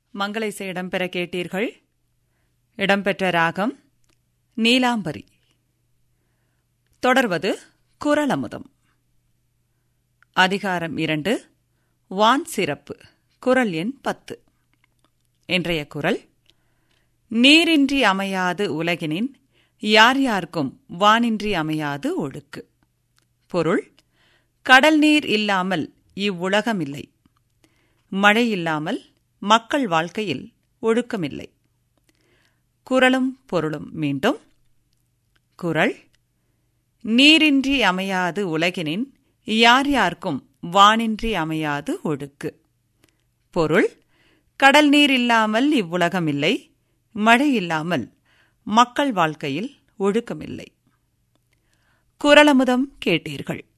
மங்களேசை இடம்பெற கேட்டீர்கள் இடம்பெற்ற ராகம் நீலாம்பரி தொடர்வது குரலமுதம் அதிகாரம் இரண்டு வான் சிறப்பு குரல் எண் பத்து இன்றைய குரல் நீரின்றி அமையாது உலகினின் யார் யார்க்கும் வானின்றி அமையாது ஒழுக்கு பொருள் கடல் நீர் இல்லாமல் இவ்வுலகமில்லை மழை இல்லாமல் மக்கள் வாழ்க்கையில் ஒழுக்கமில்லை குரலும் பொருளும் மீண்டும் குரல் நீரின்றி அமையாது உலகினின் யார் யார்க்கும் வானின்றி அமையாது ஒழுக்கு பொருள் கடல் நீர் இல்லாமல் இவ்வுலகமில்லை மழை இல்லாமல் மக்கள் வாழ்க்கையில் ஒழுக்கமில்லை குரலமுதம் கேட்டீர்கள்